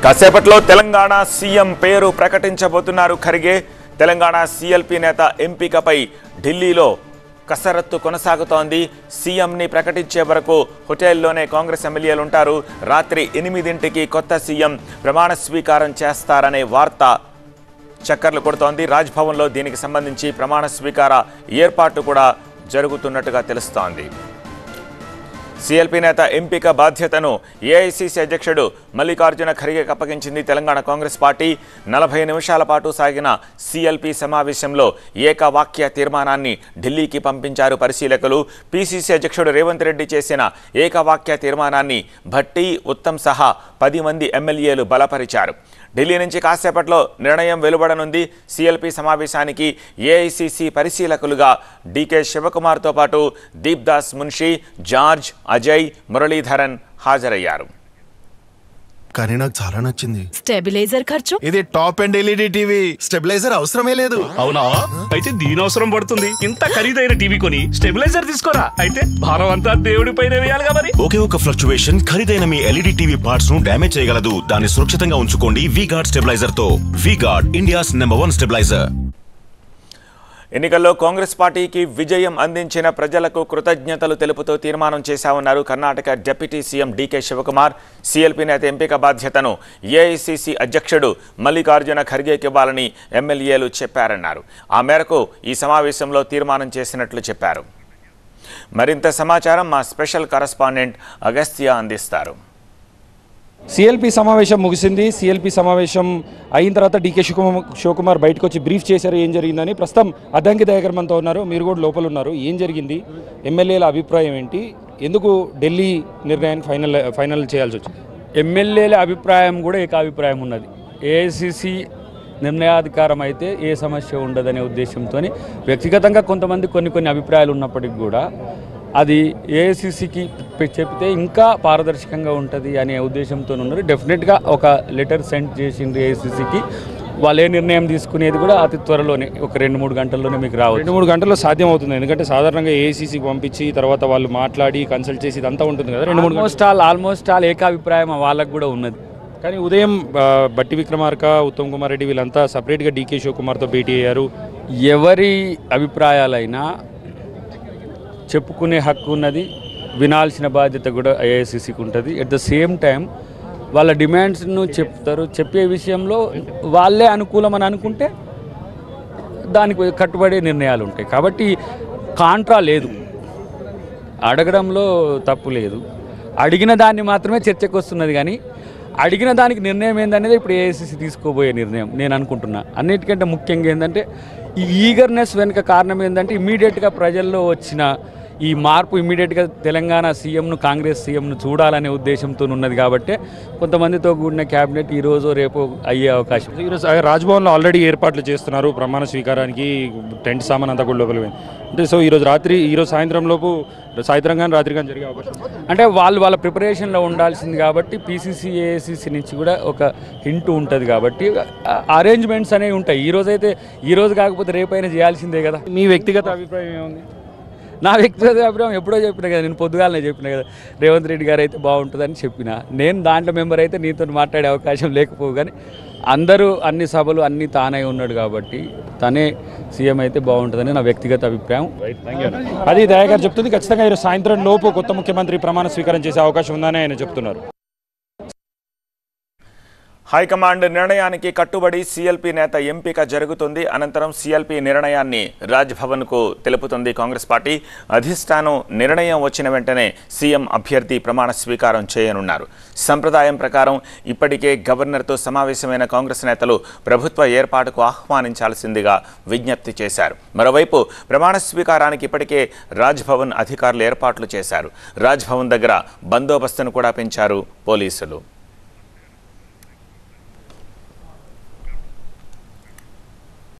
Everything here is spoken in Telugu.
కాసేపట్లో తెలంగాణ సీఎం పేరు ప్రకటించబోతున్నారు ఖర్గే తెలంగాణ సీఎల్పీ నేత ఎంపికపై ఢిల్లీలో కసరత్తు కొనసాగుతోంది సీఎంని ప్రకటించే వరకు హోటల్లోనే కాంగ్రెస్ ఎమ్మెల్యేలు ఉంటారు రాత్రి ఎనిమిదింటికి కొత్త సీఎం ప్రమాణ స్వీకారం చేస్తారనే వార్త చక్కర్లు కొడుతోంది రాజ్భవన్లో దీనికి సంబంధించి ప్రమాణ స్వీకార ఏర్పాటు కూడా జరుగుతున్నట్టుగా తెలుస్తోంది సీఎల్పీ నేత ఎంపిక బాధ్యతను ఏఐసీసీ అధ్యక్షుడు మల్లికార్జున ఖర్గేకి అప్పగించింది తెలంగాణ కాంగ్రెస్ పార్టీ నలభై నిమిషాల పాటు సాగిన సీఎల్పీ సమావేశంలో ఏకవాక్య తీర్మానాన్ని ఢిల్లీకి పంపించారు పరిశీలకులు పీసీసీ అధ్యక్షుడు రేవంత్ రెడ్డి చేసిన ఏకవాక్య తీర్మానాన్ని భట్టి ఉత్తమ్ సహా పది మంది ఎమ్మెల్యేలు బలపరిచారు ఢిల్లీ నుంచి కాసేపట్లో నిర్ణయం వెలువడనుంది సీఎల్పీ సమావేశానికి ఏఐసీసీ పరిశీలకులుగా డీకే శివకుమార్తో పాటు దీప్ దాస్ మున్షి జార్జ్ అజయ్ మురళీధరన్ హాజరయ్యారు కానీ నాకు చాలా నచ్చింది స్టెబిలైజర్ ఖర్చు ఇది top and LED TV stabiliser అవసరమే లేదు అవునా అయితే దీని అవసరం పడుతుంది ఇంత ఖరీదైన టీవీ కొని స్టెబిలైజర్ తీసుకోరా అయితే భారం అంతా దేవుడి పైన వేయాలిగా మరి ఒకే ఒక ఫ్లక్చువేషన్ ఖరీదైన మీ ఎల్ఈడి టీవీ పార్ట్స్ ను డ్యామేజ్ చేయగలదు దాన్ని సురక్షితంగా ఉంచుకోండి వి గార్డ్ స్టెబిలైజర్ తో V guard India's number one stabiliser ఎన్నికల్లో కాంగ్రెస్ పార్టీకి విజయం అందించిన ప్రజలకు కృతజ్ఞతలు తెలుపుతూ తీర్మానం చేశామన్నారు Karnataka deputy CM DK Shivakumar CLP నేత ఎంపిక బాధ్యతను ఏఐసీసీ అధ్యక్షుడు మల్లికార్జున ఖర్గేకి ఇవ్వాలని ఎమ్మెల్యేలు చెప్పారన్నారు ఆ మేరకు ఈ సమావేశంలో తీర్మానం చేసినట్లు చెప్పారు మరింత సమాచారం మా స్పెషల్ కరస్పాండెంట్ అగస్త్య అందిస్తారు సిఎల్పి సమావేశం ముగిసింది సిఎల్పి సమావేశం అయిన తర్వాత డీకే శివకుమార్ శివకుమార్ బయటకు వచ్చి బ్రీఫ్ చేశారు ఏం జరిగిందని ప్రస్తుతం అద్దంకి దయాకర్ మనతో ఉన్నారు మీరు కూడా లోపల ఉన్నారు ఏం జరిగింది ఎమ్మెల్యేల అభిప్రాయం ఏంటి ఎందుకు ఢిల్లీ నిర్ణయాన్ని ఫైనల్ ఫైనల్ చేయాల్సి వచ్చింది ఎమ్మెల్యేల అభిప్రాయం కూడా ఏకాభిప్రాయం ఉన్నది ఏఐసిసి నిర్ణయాధికారం అయితే ఏ సమస్య ఉండదనే ఉద్దేశంతో వ్యక్తిగతంగా కొంతమంది కొన్ని కొన్ని అభిప్రాయాలు ఉన్నప్పటికీ కూడా అది ఏఐసిసికి చెప్తే ఇంకా పారదర్శకంగా ఉంటుంది అనే ఉద్దేశంతో ఉన్నారు డెఫినెట్గా ఒక లెటర్ సెండ్ చేసింది ఏఐసిసికి వాళ్ళు ఏ నిర్ణయం తీసుకునేది కూడా అతి త్వరలోనే ఒక రెండు మూడు గంటల్లోనే మీకు రావచ్చు రెండు మూడు గంటల్లో సాధ్యం అవుతుంది ఎందుకంటే సాధారణంగా ఏఐసీసీకి పంపించి తర్వాత వాళ్ళు మాట్లాడి కన్సల్ట్ చేసి ఇదంతా ఉంటుంది కదా రెండు మూడు గంటలు. ఆల్మోస్ట్ ఆల్ ఆల్మోస్ట్ ఆల్ ఏకాభిప్రాయం వాళ్ళకు కూడా ఉన్నది కానీ ఉదయం ఆ, బట్టి విక్రమార్క ఉత్తమ్ కుమార్ రెడ్డి వీళ్ళంతా సపరేట్గా డీకే శివకుమార్తో భేటీ అయ్యారు ఎవరి అభిప్రాయాలైనా చెప్పుకునే హక్కు ఉన్నది వినాల్సిన బాధ్యత కూడా ఐఐసిసికి ఉంటుంది ఎట్ ద సేమ్ టైం వాళ్ళ డిమాండ్స్ను చెప్తారు చెప్పే విషయంలో వాళ్ళే అనుకూలమని అనుకుంటే దానికి కట్టుబడే నిర్ణయాలు ఉంటాయి కాబట్టి కాంట్రా లేదు అడగడంలో తప్పు లేదు అడిగిన దాన్ని మాత్రమే చర్చకు వస్తున్నది కానీ అడిగిన దానికి నిర్ణయం ఏందనేది ఇప్పుడు ఏఐసిసి తీసుకోబోయే నిర్ణయం నేను అనుకుంటున్నా అన్నిటికంటే ముఖ్యంగా ఏంటంటే ఈ ఈగర్నెస్ వెనుక కారణం ఏంటంటే ఇమీడియట్గా ప్రజల్లో వచ్చిన ఈ మార్పు ఇమీడియట్గా తెలంగాణ సీఎంను కాంగ్రెస్ సీఎంను చూడాలనే ఉద్దేశంతో ఉన్నది కాబట్టి కొంతమందితో కూడిన క్యాబినెట్ ఈరోజు రేపు అయ్యే అవకాశం ఈరోజు ఆ రాజ్భవన్లో ఆల్రెడీ ఏర్పాట్లు చేస్తున్నారు ప్రమాణ స్వీకారానికి టెంట్ సామాన్ అంతా కూడా లోపల పోయింది అంటే సో ఈరోజు రాత్రి ఈరోజు సాయంత్రం లోపు సాయంత్రం కానీ రాత్రి కానీ జరిగే అవకాశం ఉంది. అంటే వాళ్ళు వాళ్ళ ప్రిపరేషన్లో ఉండాల్సింది కాబట్టి పీసీసీ ఏఐసీసీ నుంచి కూడా ఒక హింట్ ఉంటుంది కాబట్టి అరేంజ్మెంట్స్ అనేవి ఉంటాయి ఈ రోజు అయితే ఈ రోజు కాకపోతే రేపైనా చేయాల్సిందే కదా మీ వ్యక్తిగత అభిప్రాయం ఏముంది నా వ్యక్తిగత అభిప్రాయం ఎప్పుడో చెప్పిన కదా నేను పొద్దుగాలనే చెప్పిన కదా రేవంత్ రెడ్డి గారు అయితే బాగుంటుందని చెప్పిన నేను దాంట్లో మెంబర్ అయితే నీతో మాట్లాడే అవకాశం లేకపోవు కానీ అందరూ అన్ని సభలు అన్ని తానే ఉన్నాడు కాబట్టి తనే సీఎం అయితే బాగుంటుందని నా వ్యక్తిగత అభిప్రాయం అది దయాకర్ చెప్తుంది ఖచ్చితంగా ఈరోజు సాయంత్రం లోపు కొత్త ముఖ్యమంత్రి ప్రమాణ స్వీకారం చేసే అవకాశం ఉందని ఆయన చెప్తున్నారు హైకమాండ్ నిర్ణయానికి కట్టుబడి సీఎల్పీ నేత ఎంపిక జరుగుతుంది అనంతరం సీఎల్పీ నిర్ణయాన్ని రాజ్భవన్కు తెలుపుతుంది కాంగ్రెస్ పార్టీ అధిష్టానం నిర్ణయం వచ్చిన వెంటనే సీఎం అభ్యర్థి ప్రమాణ స్వీకారం చేయనున్నారు సంప్రదాయం ప్రకారం ఇప్పటికే గవర్నర్తో సమావేశమైన కాంగ్రెస్ నేతలు ప్రభుత్వ ఏర్పాటుకు ఆహ్వానించాల్సిందిగా విజ్ఞప్తి చేశారు మరోవైపు ప్రమాణ స్వీకారానికి ఇప్పటికే రాజ్భవన్ అధికారులు ఏర్పాట్లు చేశారు రాజ్భవన్ దగ్గర బందోబస్తును కూడా పెంచారు పోలీసులు